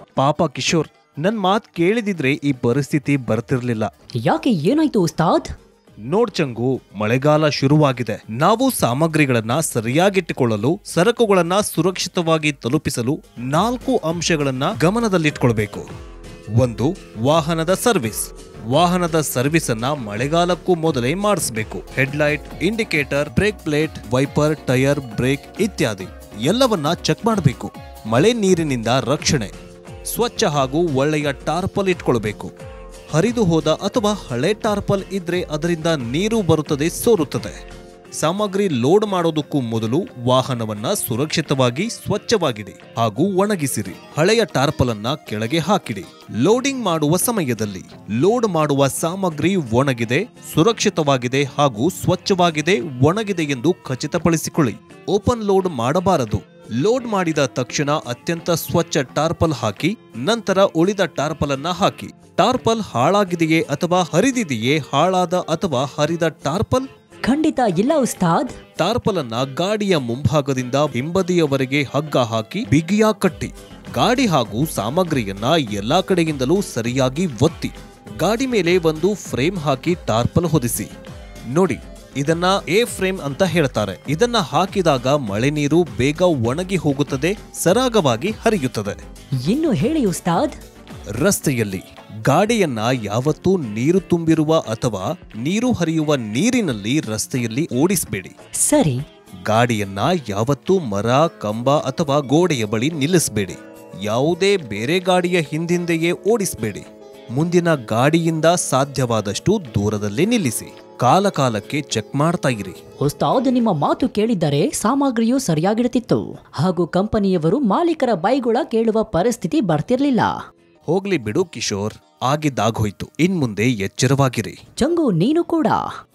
ಪಾಪ ಕಿಶೋರ್ ನನ್ ಮಾತ್ ಕೇಳಿದಿದ್ರೆ ಈ ಪರಿಸ್ಥಿತಿ ಬರ್ತಿರ್ಲಿಲ್ಲ ಯಾಕೆ ಏನಾಯ್ತು ಉಸ್ತಾದ್ ನೋಡ್ ಚಂಗು ಮಳೆಗಾಲ ಶುರುವಾಗಿದೆ ನಾವು ಸಾಮಗ್ರಿಗಳನ್ನ ಸರಿಯಾಗಿಟ್ಟುಕೊಳ್ಳಲು ಸರಕುಗಳನ್ನ ಸುರಕ್ಷಿತವಾಗಿ ತಲುಪಿಸಲು ನಾಲ್ಕು ಅಂಶಗಳನ್ನ ಗಮನದಲ್ಲಿಟ್ಕೊಳ್ಬೇಕು ಒಂದು ವಾಹನದ ಸರ್ವಿಸ್ ವಾಹನದ ಸರ್ವಿಸ್ ಅನ್ನ ಮಳೆಗಾಲಕ್ಕೂ ಮೊದಲೇ ಮಾಡಿಸಬೇಕು headlight indicator brake plate wiper tyre brake ಇತ್ಯಾದಿ ಎಲ್ಲವನ್ನ ಚೆಕ್ ಮಾಡಬೇಕು ಮಳೆ ನೀರಿನಿಂದ ರಕ್ಷಣೆ ಸ್ವಚ್ಛ ಹಾಗೂ ಒಳ್ಳೆಯ ಟಾರ್ಪಲ್ ಇಟ್ಕೊಳ್ಬೇಕು ಹರಿದು ಹೋದ ಅಥವಾ ಹಳೆ ಟಾರ್ಪಲ್ ಇದ್ರೆ ಅದರಿಂದ ನೀರು ಬರುತ್ತದೆ ಸೋರುತ್ತದೆ ಸಾಮಗ್ರಿ ಲೋಡ್ ಮಾಡೋದಕ್ಕೂ ಮೊದಲು ವಾಹನವನ್ನ ಸುರಕ್ಷಿತವಾಗಿ ಸ್ವಚ್ಛವಾಗಿಡಿ ಹಾಗೂ ಒಣಗಿಸಿರಿ ಹಳೆಯ ಟಾರ್ಪಲ್ ಅನ್ನ ಕೆಳಗೆ ಹಾಕಿಡಿ ಲೋಡಿಂಗ್ ಮಾಡುವ ಸಮಯದಲ್ಲಿ ಲೋಡ್ ಮಾಡುವ ಸಾಮಗ್ರಿ ಒಣಗಿದೆ ಸುರಕ್ಷಿತವಾಗಿದೆ ಹಾಗೂ ಸ್ವಚ್ಛವಾಗಿದೆ ಒಣಗಿದೆ ಎಂದು ಖಚಿತಪಡಿಸಿಕೊಳ್ಳಿ ಓಪನ್ ಲೋಡ್ ಮಾಡಬಾರದು ಲೋಡ್ ಮಾಡಿದ ತಕ್ಷಣ ಅತ್ಯಂತ ಸ್ವಚ್ಛ ಟಾರ್ಪಲ್ ಹಾಕಿ ನಂತರ ಉಳಿದ ಟಾರ್ಪಲ್ ಅನ್ನ ಹಾಕಿ ಟಾರ್ಪಲ್ ಹಾಳಾಗಿದೆಯೇ ಅಥವಾ ಹರಿದಿದೆಯೇ ಹಾಳಾದ ಅಥವಾ ಹರಿದ ಟಾರ್ಪಲ್ ಖಂಡಿತ ಇಲ್ಲ ಉಸ್ತಾದ್ ಟಾರ್ಪಲ್ ಅನ್ನ ಗಾಡಿಯ ಮುಂಭಾಗದಿಂದ ಹಿಂಬದಿಯವರೆಗೆ ಹಗ್ಗ ಹಾಕಿ ಬಿಗಿಯಾಗಿ ಕಟ್ಟಿ ಗಾಡಿ ಹಾಗೂ ಸಾಮಗ್ರಿಯನ್ನ ಎಲ್ಲಾ ಕಡೆಯಿಂದಲೂ ಸರಿಯಾಗಿ ಒತ್ತಿ ಗಾಡಿ ಮೇಲೆ ಒಂದು ಫ್ರೇಮ್ ಹಾಕಿ ಟಾರ್ಪಲ್ ಹೊದಿಸಿ ನೋಡಿ ಇದನ್ನ ಎ ಫ್ರೇಮ್ ಅಂತ ಹೇಳ್ತಾರೆ ಇದನ್ನ ಹಾಕಿದಾಗ ಮಳೆ ನೀರು ಬೇಗ ಒಣಗಿ ಹೋಗುತ್ತದೆ ಸರಾಗವಾಗಿ ಹರಿಯುತ್ತದೆ ಇನ್ನು ಹೇಳಿ ಉಸ್ತಾದ್ ರಸ್ತೆಯಲ್ಲಿ ಗಾಡಿಯನ್ನ ಯಾವತ್ತೂ ನೀರು ತುಂಬಿರುವ ಅಥವಾ ನೀರು ಹರಿಯುವ ನೀರಿನಲ್ಲಿ ರಸ್ತೆಯಲ್ಲಿ ಓಡಿಸಬೇಡಿ ಸರಿ ಗಾಡಿಯನ್ನ ಯಾವತ್ತೂ ಮರ ಕಂಬ ಅಥವಾ ಗೋಡೆಯ ಬಳಿ ನಿಲ್ಲಿಸಬೇಡಿ ಯಾವುದೇ ಬೇರೆ ಗಾಡಿಯ ಹಿಂದಿಂದೆಯೇ ಓಡಿಸಬೇಡಿ ಮುಂದಿನ ಗಾಡಿಯಿಂದ ಸಾಧ್ಯವಾದಷ್ಟು ದೂರದಲ್ಲೇ ನಿಲ್ಲಿಸಿ ಕಾಲ ಕಾಲಕ್ಕೆ ಚೆಕ್ ಮಾಡ್ತಾ ಇರಿ ಉಸ್ತಾದ್ ನಿಮ್ಮ ಮಾತು ಕೇಳಿದ್ದರೆ ಸಾಮಗ್ರಿಯು ಸರಿಯಾಗಿಡುತ್ತಿತ್ತು ಹಾಗೂ ಕಂಪನಿಯವರು ಮಾಲೀಕರ ಬೈಗುಳ ಕೇಳುವ ಪರಿಸ್ಥಿತಿ ಬರ್ತಿರ್ಲಿಲ್ಲ ಹೋಗ್ಲಿ ಬಿಡು ಕಿಶೋರ್ ಆಗಿದ್ದಾಗೋಯ್ತು ಇನ್ಮುಂದೆ ಎಚ್ಚರವಾಗಿರಿ ಚಂಗು ನೀನು ಕೂಡ